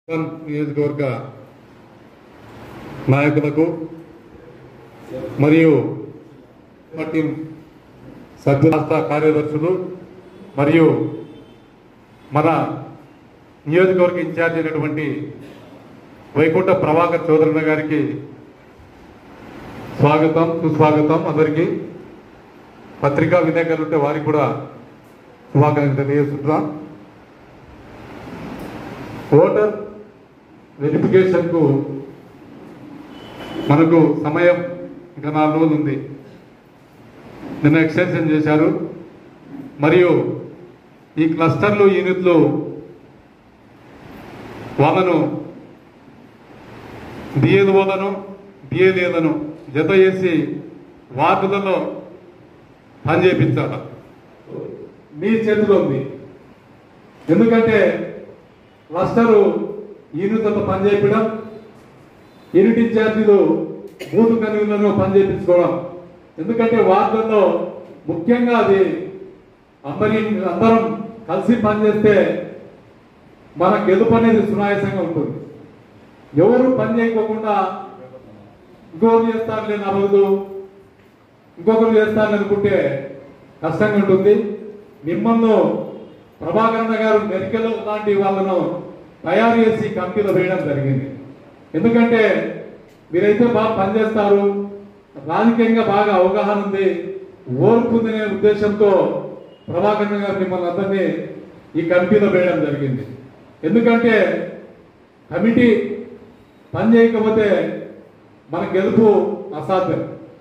నియోజకవర్గ నాయకులకు మరియు పార్టీ సభ్యుల రాష్ట్ర కార్యదర్శులు మరియు మన నియోజకవర్గ ఇన్ఛార్జ్ అయినటువంటి వైకుంఠ ప్రభాకర్ చౌదరన్న గారికి స్వాగతం సుస్వాగతం అందరికీ పత్రికా విలేకరులు ఉంటే వారికి కూడా శుభాకాంక్షలు తెలియజేస్తున్నాం ఓటర్ వెరిఫికేషన్ కు మనకు సమయం ఇంకా నాలుగు రోజులు ఉంది నిన్న ఎక్స్టెన్షన్ చేశారు మరియు ఈ క్లస్టర్లు యూనిట్లు వాళ్ళను డిఏలులను డిఏలేలను జత చేసి వార్డులలో పని చేయించాల మీ చేతిలో ఉంది ఎందుకంటే క్లస్టరు యూనిట్లతో పనిచేయడం యూనిట్ ఇన్ఛార్జీలు బూత్ కన్వీనర్లు పనిచేయించుకోవడం ఎందుకంటే వార్డుల్లో ముఖ్యంగా అది అందరి అందరం కలిసి పనిచేస్తే మన గెలుపు అనేది సునాయాసంగా ఉంటుంది ఎవరు పని చేయకోకుండా ఇంకొకరు చేస్తారులే నా బదులు ఇంకొకరు చేస్తారని అనుకుంటే కష్టంగా ఉంటుంది మిమ్మల్ని ప్రభాకరణ గారు మెరికల్ లాంటి వాళ్ళను తయారు చేసి కంపెనీలో వేయడం జరిగింది ఎందుకంటే మీరైతే బాగా పనిచేస్తారు రాజకీయంగా బాగా అవగాహన ఉంది ఓర్పు ఉందనే ఉద్దేశంతో ప్రభాకరణ గారు మిమ్మల్ని అందరినీ ఈ కమిటీలో వేయడం జరిగింది ఎందుకంటే కమిటీ పని చేయకపోతే మన గెలుపు అసాధ్యం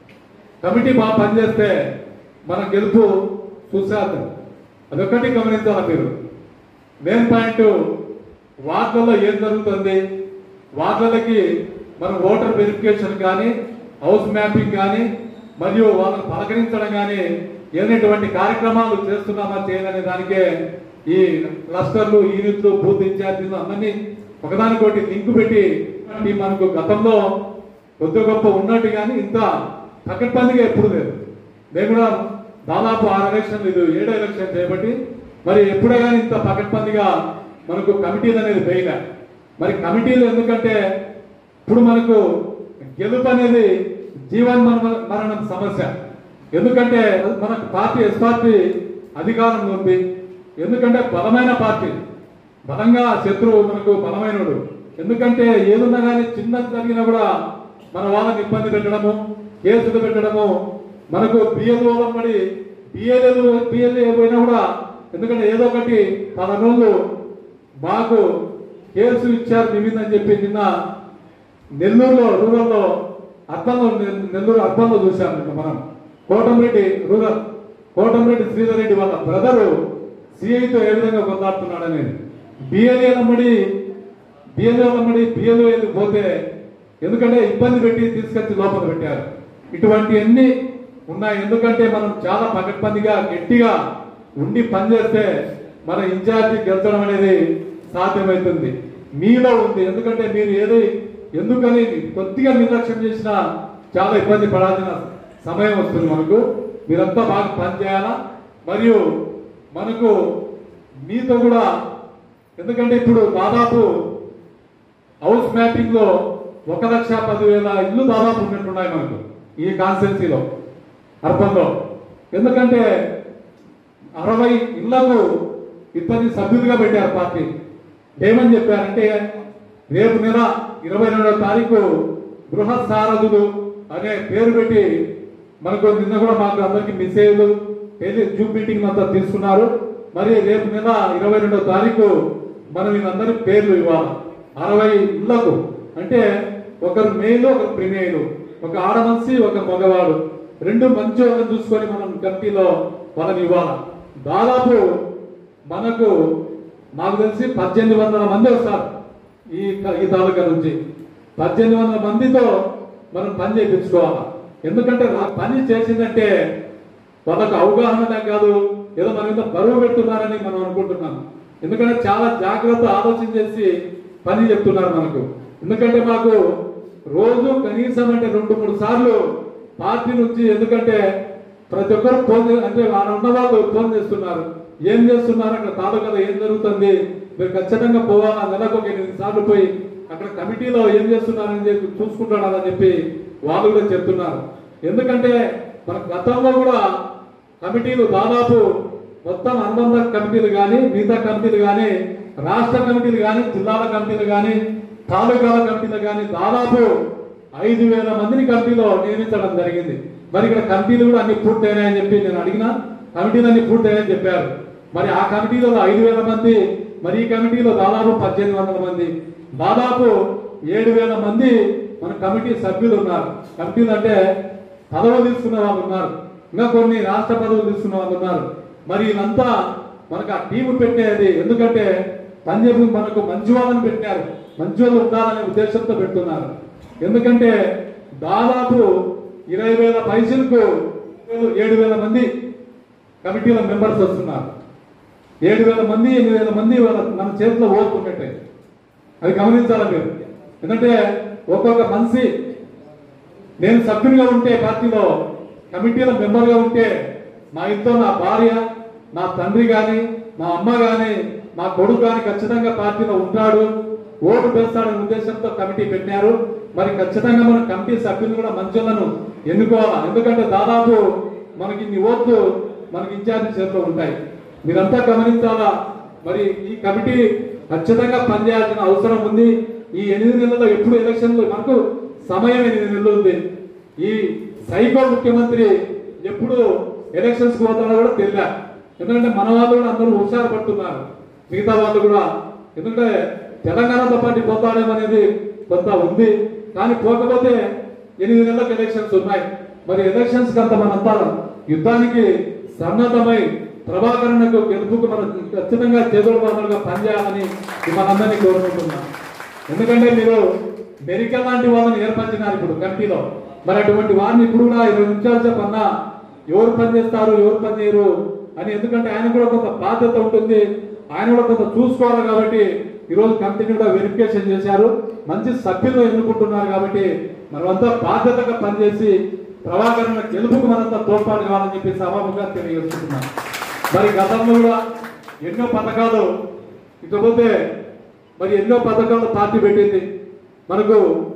కమిటీ బాగా పనిచేస్తే మన గెలుపు సుసాధ్యం అదొక్కటి గమనించాలి మీరు మెయిన్ పాయింట్ వార్డులలో ఏం జరుగుతుంది వార్డులకి మనం ఓటర్ వెరిఫికేషన్ కానీ హౌస్ మ్యాపింగ్ కానీ మరియు వాళ్ళని పలకరించడం కానీ ఏదైనటువంటి కార్యక్రమాలు చేస్తున్నామా చేయదనే దానికే ఈ క్లస్టర్లు యూనిట్లు బూత్ ఇన్ఛార్జీలు అందరినీ ఒకదానికొకటి లింక్ పెట్టి ఈ మనకు గతంలో కొద్ది గొప్ప ఉన్నట్టు కానీ ఇంత పకడ్బందీగా ఎప్పుడు లేదు మేము కూడా దాదాపు ఆరు ఎలక్షన్లు ఇది ఏడో ఎలక్షన్ చేయబట్టి మరి ఎప్పుడే కానీ ఇంత పకడ్బందీగా మనకు కమిటీలు అనేది వేయలే మరి కమిటీలు ఎందుకంటే ఇప్పుడు మనకు గెలుపు అనేది జీవన్ మరణ- మరణం సమస్య ఎందుకంటే మనకు పార్టీ ఎస్ పార్టీ అధికారంలో ఉంది ఎందుకంటే బలమైన పార్టీ బలంగా శత్రువు మనకు బలమైనడు ఎందుకంటే ఏదున్నా కానీ చిన్నది జరిగినా కూడా మన వాళ్ళని ఇబ్బంది పెట్టడము కేసులు పెట్టడము మనకు బిఎల్ఓ పడి బిఎల్ఏలు బిఎల్ఏ పోయినా కూడా ఎందుకంటే ఏదో ఒకటి పది రోజులు మాకు కేసు ఇచ్చారు మీ మీద అని చెప్పి నిన్న నెల్లూరులో రూరల్లో అర్థంలో నెల్లూరు అర్థంలో చూశాం నిన్న మనం కోటంరెడ్డి రూరల్ కోటంరెడ్డి శ్రీధర్ రెడ్డి వాళ్ళ బ్రదరు సిఐతో ఏ విధంగా కొట్లాడుతున్నాడు అనేది బిఎల్ఏలమ్మడి బిఎల్ఏలమ్మడి బిఎల్ఏ పోతే ఎందుకంటే ఇబ్బంది పెట్టి తీసుకొచ్చి లోపల పెట్టారు ఇటువంటివన్నీ ఉన్నాయి ఎందుకంటే మనం చాలా పకడ్బందీగా గట్టిగా ఉండి పనిచేస్తే మన ఇన్ఛార్జి గెలిచడం అనేది సాధ్యమవుతుంది మీలో ఉంది ఎందుకంటే మీరు ఏది ఎందుకని కొద్దిగా నిర్లక్ష్యం చేసినా చాలా ఇబ్బంది పడాల్సిన సమయం వస్తుంది మనకు మీరంతా బాగా పనిచేయాలా మరియు మనకు మీతో కూడా ఎందుకంటే ఇప్పుడు దాదాపు హౌస్ మ్యాపింగ్ లో ఒక లక్ష పదివేల ఇల్లు దాదాపు ఉన్నట్టున్నాయి మనకు ఈ కాన్స్టిట్యున్సీలో అర్బన్లో ఎందుకంటే అరవై ఇళ్లకు ఇద్దరిని సభ్యులుగా పెట్టారు పార్టీ ఏమని చెప్పారంటే రేపు నెల ఇరవై రెండవ తారీఖు గృహ సారథులు అనే పేరు పెట్టి మనకు నిన్న కూడా మాకు అందరికి మెసేజ్లు ఏది జూమ్ మీటింగ్ అంతా తీసుకున్నారు మరి రేపు నెల ఇరవై రెండవ తారీఖు మనం వీళ్ళందరి పేర్లు ఇవ్వాలి అరవై ఇళ్లకు అంటే ఒకరు మేలు ఒకరు ప్రిమేలు ఒక ఆడ మనిషి ఒక మగవాడు రెండు మంచి వాళ్ళని చూసుకొని మనం కమిటీలో వాళ్ళని ఇవ్వాలి దాదాపు మనకు నాకు తెలిసి పద్దెనిమిది వందల మంది వస్తారు ఈ ఈ తాలూకా నుంచి పద్దెనిమిది వందల మందితో మనం పని చేయించుకోవాలి ఎందుకంటే రా- పని చేసిందంటే వాళ్ళకు అవగాహన లేక కాదు ఏదో మన మీద బరువు పెడుతున్నారని మనం అనుకుంటున్నాం ఎందుకంటే చాలా జాగ్రత్త ఆలోచన చేసి పని చెప్తున్నారు మనకు ఎందుకంటే మాకు రోజు కనీసం అంటే రెండు మూడు సార్లు పార్టీ నుంచి ఎందుకంటే ప్రతి ఒక్కరు ఫోన్ చే- అంటే ఆడ ఉన్న వాళ్ళు ఫోన్ చేస్తున్నారు ఏం చేస్తున్నారు అక్కడ తాలూకాలో ఏం జరుగుతుంది మీరు ఖచ్చితంగా పోవాలా నెలకు ఒక ఎనిమిది సార్లు పోయి అక్కడ కమిటీలో ఏం చేస్తున్నారని చెప్పి చూసుకుంటున్నారని చెప్పి వాళ్ళు కూడా చెప్తున్నారు ఎందుకంటే మన గతంలో కూడా కమిటీలు దాదాపు మొత్తం అనుబంధ కమిటీలు కానీ మిగతా కమిటీలు కానీ రాష్ట్ర కమిటీలు కానీ జిల్లాల కమిటీలు కానీ తాలూకాల కమిటీలు కానీ దాదాపు ఐదు వేల మందిని కమిటీలో నియమించడం జరిగింది మరి ఇక్కడ కమిటీలు కూడా అన్ని పూర్తయినాయని చెప్పి నేను అడిగిన కమిటీలు అన్ని పూర్తయినాయని చెప్పారు మరి ఆ కమిటీలో ఐదు వేల మంది మరి ఈ కమిటీలో దాదాపు పద్దెనిమిది వందల మంది దాదాపు ఏడు వేల మంది మన కమిటీ సభ్యులు ఉన్నారు కమిటీలు అంటే పదవులు తీసుకున్న వాళ్ళు ఉన్నారు ఇంకా కొన్ని రాష్ట్ర పదవులు తీసుకున్న వాళ్ళు ఉన్నారు మరి వీళ్ళంతా మనకు ఆ టీము పెట్టేది ఎందుకంటే పంజాబ్ మనకు మంచి వాళ్ళని పెట్టారు మంచి వాళ్ళు ఉండాలనే ఉద్దేశంతో పెడుతున్నారు ఎందుకంటే దాదాపు ఇరవై వేల పైసలకు ఏడు వేల మంది కమిటీల మెంబర్స్ వస్తున్నారు ఏడు వేల మంది ఎనిమిది వేల మంది వాళ్ళ మన చేతిలో ఓట్లు ఉన్నట్టే అది గమనించాలి మీరు ఎందుకంటే ఒక్కొక్క మనిషి నేను సభ్యునిగా ఉంటే పార్టీలో కమిటీలో మెంబర్గా ఉంటే మా ఇంట్లో నా భార్య నా తండ్రి గాని మా అమ్మ గాని మా కొడుకు గాని ఖచ్చితంగా పార్టీలో ఉంటాడు ఓటు వేస్తాడనే ఉద్దేశంతో కమిటీ పెట్టారు మరి ఖచ్చితంగా మన కమిటీ సభ్యులు కూడా మంచోళ్ళను ఎన్నుకోవాలా ఎందుకంటే దాదాపు మనకి ఇన్ని ఓట్లు మనకి ఇన్ఛార్జ్ చేతిలో ఉంటాయి మీరంతా గమనించాలా మరి ఈ కమిటీ ఖచ్చితంగా పనిచేయాల్సిన అవసరం ఉంది ఈ ఎనిమిది నెలల్లో ఎప్పుడు ఎలక్షన్లు మనకు సమయం ఎనిమిది నెలలు ఉంది ఈ సైకో ముఖ్యమంత్రి ఎప్పుడు ఎలక్షన్స్ కు పోతాడో కూడా తెలియదు ఎందుకంటే మన వాళ్ళు కూడా అందరూ హుషారు పడుతున్నారు మిగతా వాళ్ళు కూడా ఎందుకంటే తెలంగాణతో పాటు పోతాడేమో అనేది కొంత ఉంది కానీ పోకపోతే ఎనిమిది నెలలకు ఎలక్షన్స్ ఉన్నాయి మరి ఎలక్షన్స్ కంత మనంతా యుద్ధానికి సన్నద్ధమై ప్రభాకరణకు గెలుపుకు మనం ఖచ్చితంగా చేతుల బాధలుగా పనిచేయాలని మనందరినీ కోరుకుంటున్నాం ఎందుకంటే మీరు మెరికల్ లాంటి వాళ్ళని ఏర్పరిచినారు ఇప్పుడు కమిటీలో మరి అటువంటి వారిని ఇప్పుడు కూడా ఇరవై నిమిషాలు చెప్పన్నా ఎవరు పని చేస్తారు ఎవరు పని చేయరు అని ఎందుకంటే ఆయన కూడా కొంత బాధ్యత ఉంటుంది ఆయన కూడా కొంత చూసుకోవాలి కాబట్టి ఈ రోజు కమిటీని కూడా వెరిఫికేషన్ చేశారు మంచి సభ్యులు ఎన్నుకుంటున్నారు కాబట్టి మనమంతా బాధ్యతగా పనిచేసి ప్రభాకరణ గెలుపుకు మనంతా తోడ్పాటు కావాలని చెప్పి సభాముఖంగా తెలియజేస్తున్నాం మరి గతంలో కూడా ఎన్నో పథకాలు ఇకపోతే మరి ఎన్నో పథకాలు పార్టీ పెట్టింది మనకు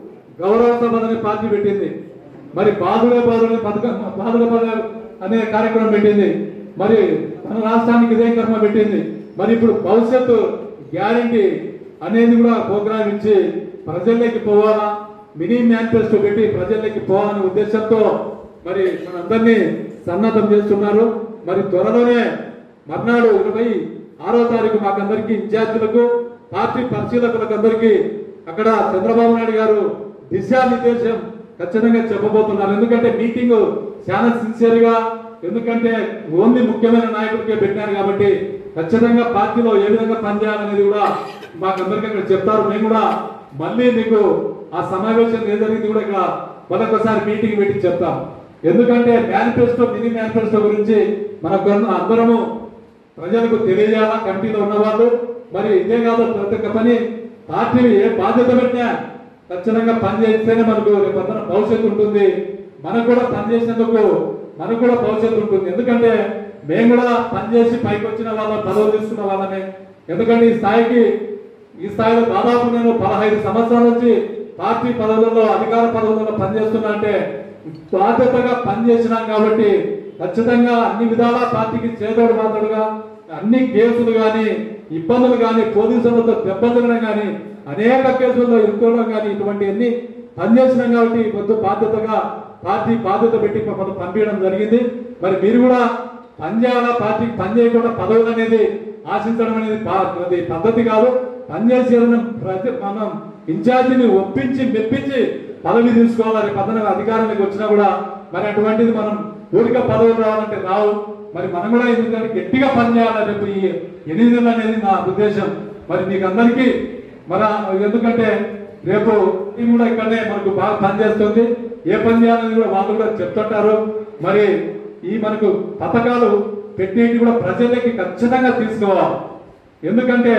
గౌరవ సభ అనే పార్టీ పెట్టింది మరి బాధుడే బాధుడే పథకం బాధుడే బాధ అనే కార్యక్రమం పెట్టింది మరి మన రాష్ట్రానికి ఇదే కర్మ పెట్టింది మరి ఇప్పుడు భవిష్యత్తు గ్యారంటీ అనేది కూడా ప్రోగ్రామ్ ఇచ్చి ప్రజల్లోకి పోవాలా మినీ మేనిఫెస్టో పెట్టి ప్రజల్లోకి పోవాలనే ఉద్దేశంతో మరి మనందరినీ సన్నద్ధం చేస్తున్నారు మరి త్వరలోనే మర్నాడు ఇరవై ఆరో తారీఖు మాకందరికి ఇన్ఛార్జీలకు పార్టీ పరిశీలకులకు అందరికీ అక్కడ చంద్రబాబు నాయుడు గారు దిశానిర్దేశం ఖచ్చితంగా చెప్పబోతున్నారు ఎందుకంటే మీటింగ్ చాలా సిన్సియర్ గా ఎందుకంటే ఓన్లీ ముఖ్యమైన నాయకులకే పెట్టినారు కాబట్టి ఖచ్చితంగా పార్టీలో ఏ విధంగా పనిచేయాలనేది కూడా మాకందరికీ అక్కడ చెప్తారు మేము కూడా మళ్ళీ మీకు ఆ సమావేశం ఏం జరిగింది కూడా ఇక్కడ మరొకసారి మీటింగ్ పెట్టి చెప్తాం ఎందుకంటే మేనిఫెస్టో మినీ మేనిఫెస్టో గురించి మనకు అందరము ప్రజలకు తెలియజేయాలా కమిటీలో ఉన్న వాళ్ళు మరి ఇదే కాదు ప్రతి ఒక్క పని పార్టీలు ఏ బాధ్యత పెట్టినా ఖచ్చితంగా పని చేస్తేనే మనకు రేపు పొద్దున భవిష్యత్తు ఉంటుంది మనకు కూడా పని చేసినందుకు మనకు కూడా భవిష్యత్తు ఉంటుంది ఎందుకంటే మేము కూడా పనిచేసి పైకి వచ్చిన వాళ్ళ పదవులు తీసుకున్న వాళ్ళమే ఎందుకంటే ఈ స్థాయికి ఈ స్థాయిలో దాదాపు నేను పదహైదు సంవత్సరాల నుంచి పార్టీ పదవులలో అధికార పదవులలో పనిచేస్తున్నా అంటే బాధ్యతగా పనిచేసినాం కాబట్టి ఖచ్చితంగా అన్ని విధాలా పార్టీకి చేదోడు మాతడుగా అన్ని కేసులు గాని ఇబ్బందులు గాని పోలీసులతో దెబ్బతినడం గాని అనేక కేసుల్లో ఇరుక్కోవడం గాని ఇటువంటి అన్ని పనిచేసినాం కాబట్టి కొంత బాధ్యతగా పార్టీ బాధ్యత పెట్టి మమ్మల్ని పంపించడం జరిగింది మరి మీరు కూడా పనిచేయాలా పార్టీకి పని చేయకుండా పదవులు అనేది ఆశించడం అనేది పా- అది పద్ధతి కాదు పనిచేసి ఏదైనా ప్రతి మనం ఇన్ఛార్జిని ఒప్పించి మెప్పించి పదవి తీసుకోవాలి పదవి అధికారానికి వచ్చినా కూడా మరి అటువంటిది మనం ఊరిక పదవులు రావాలంటే రావు మరి మనం కూడా ఎందుకంటే గట్టిగా పనిచేయాలి రేపు ఈ ఎనిమిది నెలలు అనేది నా ఉద్దేశం మరి మీకు అందరికీ మన ఎందుకంటే రేపు టీం కూడా ఇక్కడనే మనకు బాగా పనిచేస్తుంది ఏ పని చేయాలని కూడా వాళ్ళు కూడా చెప్తుంటారు మరి ఈ మనకు పథకాలు పెట్టేటి కూడా ప్రజలకి ఖచ్చితంగా తీసుకోవాలి ఎందుకంటే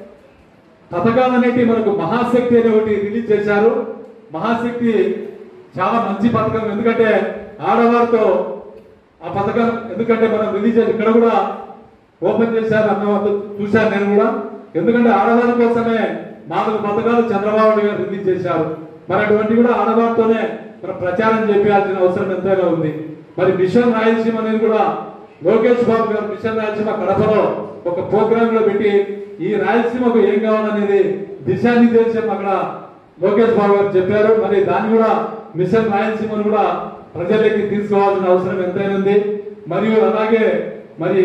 పథకాలు అనేటి మనకు మహాశక్తి అనే ఒకటి రిలీజ్ చేశారు మహాశక్తి చాలా మంచి పథకం ఎందుకంటే ఆడవారితో ఆ పథకం ఎందుకంటే మనం రిలీజ్ చేసి ఇక్కడ కూడా ఓపెన్ చేశారు అన్న వాళ్ళు చూశాను నేను కూడా ఎందుకంటే ఆడవారి కోసమే నాలుగు పథకాలు చంద్రబాబు నాయుడు గారు రిలీజ్ చేశారు మరి అటువంటి కూడా ఆడవారితోనే మరి ప్రచారం చేయాల్సిన అవసరం ఎంతైనా ఉంది మరి మిషన్ రాయలసీమ అనేది కూడా లోకేష్ బాబు గారు మిషన్ రాయలసీమ కడపలో ఒక ప్రోగ్రామ్ లో పెట్టి ఈ రాయలసీమకు ఏం కావాలనేది దిశానిర్దేశం అక్కడ లోకేష్ బాబు గారు చెప్పారు మరి దాన్ని కూడా మిషన్ రాయలసీమను కూడా ప్రజలకి తీసుకోవాల్సిన అవసరం ఎంతైనా ఉంది మరియు అలాగే మరి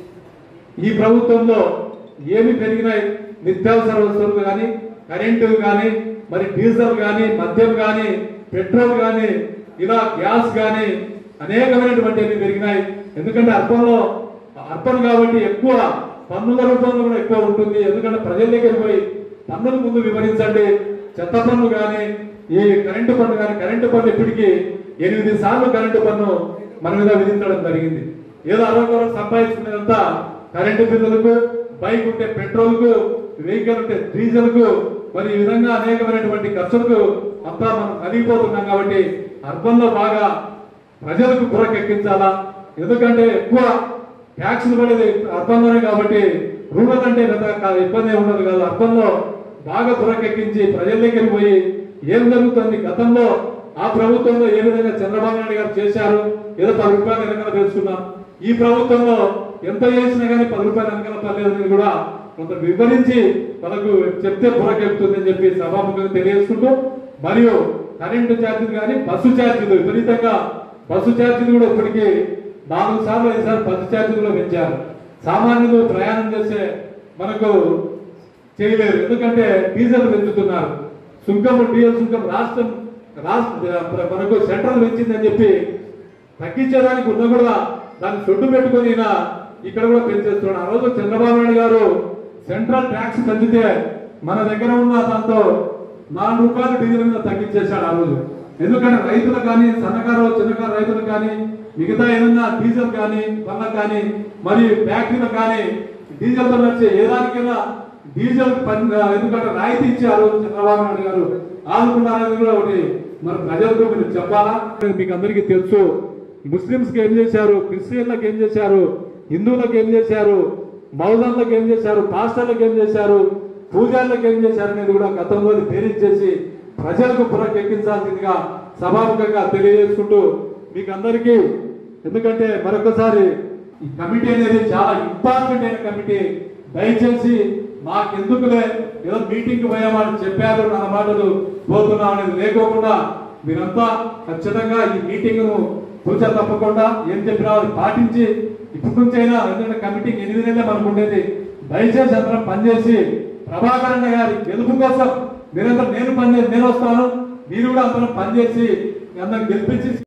ఈ ప్రభుత్వంలో ఏమి పెరిగినాయి నిత్యావసర వస్తువులు కానీ కరెంటు కానీ మరి డీజిల్ కానీ మద్యం కానీ పెట్రోల్ కానీ ఇలా గ్యాస్ కానీ అనేకమైనటువంటి పెరిగినాయి ఎందుకంటే అర్బన్లో అర్బన్ కాబట్టి ఎక్కువ పన్నుల రూపంలో కూడా ఎక్కువ ఉంటుంది ఎందుకంటే ప్రజల దగ్గరికి పోయి పన్నులు ముందు వివరించండి చెత్త పన్ను కానీ ఈ కరెంటు పన్ను కానీ కరెంటు పన్ను ఇప్పటికీ ఎనిమిది సార్లు కరెంటు పన్ను మన మీద విధించడం జరిగింది ఏదో అరవై వరకు సంపాదించుకునేదంతా కరెంటు బిల్లులకు బైక్ ఉంటే పెట్రోల్ కు వెహికల్ ఉంటే డీజిల్ కు మరి ఈ విధంగా అనేకమైనటువంటి ఖర్చులకు అంతా మనం కలిగిపోతున్నాం కాబట్టి అర్బన్ లో బాగా ప్రజలకు బుర్రకెక్కించాలా ఎందుకంటే ఎక్కువ ట్యాక్స్లు పడేది అర్బన్ లోనే కాబట్టి రూరల్ అంటే పెద్ద కా- ఇబ్బంది ఏమి ఉండదు కాదు అర్బన్ లో బాగా బుర్రకెక్కించి ప్రజల దగ్గరికి పోయి ఏం జరుగుతుంది గతంలో ఆ ప్రభుత్వంలో ఏ విధంగా చంద్రబాబు నాయుడు గారు చేశారు ఏదో పది రూపాయలు వెనకాల తెలుసుకున్నాం ఈ ప్రభుత్వంలో ఎంత చేసినా కానీ పది రూపాయలు వెనకాల పర్లేదని కూడా కొంత వివరించి మనకు చెప్తే బుర్రకెక్కుతుందని చెప్పి సభాముఖంగా తెలియజేసుకుంటూ మరియు కరెంటు ఛార్జీలు కానీ బస్సు ఛార్జీలు విపరీతంగా బస్సు ఛార్జీలు కూడా ఇప్పటికీ నాలుగు సార్లు ఐదు సార్లు బస్సు ఛార్జీలు కూడా పెంచారు సామాన్యులు ప్రయాణం చేసే మనకు చేయలేరు ఎందుకంటే డీజిల్ పెంచుతున్నారు సుంకం డీజిల్ సుంకం రాష్ట్రం రాష్ట్ర మనకు సెంట్రల్ పెంచిందని చెప్పి తగ్గించేదానికి ఉన్న కూడా దాన్ని సొడ్డు పెట్టుకొని ఈయన ఇక్కడ కూడా పెంచేస్తున్నాడు ఆ రోజు చంద్రబాబు నాయుడు గారు సెంట్రల్ ట్యాక్స్ పెంచితే మన దగ్గర ఉన్న దాంతో నాలుగు రూపాయలు డీజిల్ మీద తగ్గించేశాడు ఆ రోజు ఎందుకంటే రైతులు కానీ సన్నకారు చిన్నకారు రైతులు కానీ మిగతా ఏదన్నా డీజిల్ కానీ పళ్ళకు కానీ మరి ఫ్యాక్టరీలు కానీ డీజిల్ తో నడిచే ఏ దానికైనా డీజిల్ పన్- ఎందుకంటే రాయితీ ఇచ్చి ఆ రోజు చంద్రబాబు నాయుడు గారు ఆదుకున్నారని కూడా ఒకటి మరి ప్రజలకు మీరు చెప్పాలా మీకు అందరికీ తెలుసు ముస్లింస్ కి ఏం చేశారు క్రిస్టియన్లకు ఏం చేశారు హిందువులకు ఏం చేశారు మౌలాలకు ఏం చేశారు పాస్టర్లకు ఏం చేశారు పూజారులకు ఏం చేశారు అనేది కూడా గతంలో పేరించేసి ప్రజలకు పునకెక్కించాల్సిందిగా సభాముఖంగా తెలియజేసుకుంటూ మీకు అందరికీ ఎందుకంటే మరొకసారి ఈ కమిటీ అనేది చాలా ఇంపార్టెంట్ అయిన కమిటీ దయచేసి మాకెందుకులే ఏదో మీటింగ్ పోయామని చెప్పారు నా మాటలు పోతున్నాం అనేది లేకోకుండా మీరంతా ఖచ్చితంగా ఈ మీటింగ్ ను కూర్చో తప్పకుండా ఏం చెప్పినా అది పాటించి ఇప్పటి నుంచైనా ఎందుకంటే కమిటీ ఎనిమిది నెలలే మనకు ఉండేది దయచేసి అందరం పనిచేసి ప్రభాకరణ గారి గెలుపు కోసం మీరందరూ నేను పనిచేసి నేను వస్తాను మీరు కూడా అందరం పనిచేసి అందరం గెలిపించి